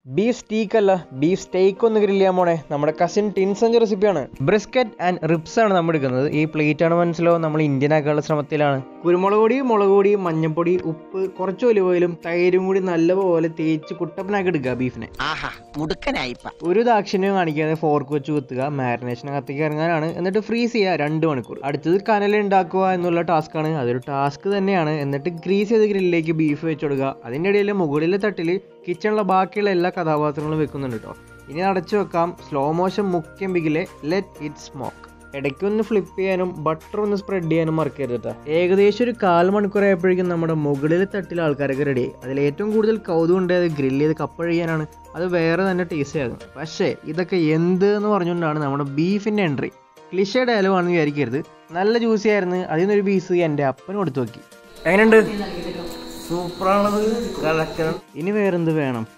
beef steak അല്ല beef steak ഒന്ന് grill ചെയ്യാൻ പോണേ നമ്മുടെ കസിൻ ടിൻസഞ്ച് റെസിപ്പിയാണ് ബ്രിസ്ക്കറ്റ് ആൻഡ് റിബ്സ് ആണ് നമ്മൾ എടുക്കുന്നത് ഈ പ്ലേറ്റ് ആണ് മനസ്സിലോ നമ്മൾ ഇന്ത്യൻ ആക്കാനുള്ള ശ്രമത്തിലാണ് കുരുമുളക് പൊടി മുളക് പൊടി മഞ്ഞൾപ്പൊടി ഉപ്പ് കുറച്ച് ഒലിവ് ഓയിലും തൈരും കൂടി നല്ലപോലെ തേച്ച് കുട്ടപ്പനാക്കി എടുക്കുക ബീഫിനെ ആഹാ മുടുക്കനായിപ്പ ഒരു ദാക്ഷിണ്യം കാണിക്കാതെ ഫോർക്ക് വെച്ച് കുത്തുക മാരിനേഷൻ കത്തിക്ക് ഇറങ്ങാനാണ് എന്നിട്ട് ഫ്രീസ് ചെയ്യുക രണ്ട് മണിക്കൂർ അടുത്തത് കനൽ ഉണ്ടാക്കുക എന്നുള്ള ടാസ്ക് ആണ് അതൊരു ടാസ്ക് തന്നെയാണ് എന്നിട്ട് ഗ്രീസ് ചെയ്ത് ഗ്രില്ലിലേക്ക് ബീഫ് വെച്ച് കൊടുക്കുക അതിൻ്റെ ഇടയിൽ മുകളിലെ തട്ടിൽ കിച്ചണിലെ ബാക്കിയുള്ള എല്ലാ കഥാപാത്രങ്ങളും വെക്കുന്നുണ്ട് കേട്ടോ ഇനി അടച്ചു വെക്കാം സ്ലോ മോഷൻ മുഖ്യം ബിഗിലെ ലെറ്റ് ഇറ്റ് സ്മോക്ക് ഇടയ്ക്ക് ഒന്ന് ഫ്ലിപ്പ് ചെയ്യാനും ബട്ടർ ഒന്ന് സ്പ്രെഡ് ചെയ്യാനും മറക്കരുത് കേട്ടോ ഏകദേശം ഒരു കാൽ മണിക്കൂർ ആയപ്പോഴേക്കും നമ്മുടെ മുകളിലെ തട്ടിലെ ആൾക്കാരൊക്കെ റെഡി അതിൽ ഏറ്റവും കൂടുതൽ കൗതുകം ഉണ്ടായത് ഗ്രില്ല് ചെയ്ത് കപ്പഴിയാനാണ് അത് വേറെ തന്നെ ടേസ്റ്റ് ആയിരുന്നു പക്ഷേ ഇതൊക്കെ എന്ത് എന്ന് പറഞ്ഞുകൊണ്ടാണ് നമ്മുടെ ബീഫിൻ്റെ എൻട്രി ക്ലിഷേ ഡയലോഗ് ആണെന്ന് വിചാരിക്കരുത് നല്ല ജ്യൂസി ആയിരുന്നു അതിൽ നിന്നൊരു പീസ് എൻ്റെ അപ്പന് കൊടുത്തു നോക്കി എങ്ങനെയുണ്ട് സൂപ്പറാണത് കലക്കണം ഇനി വേറെന്ത് വേണം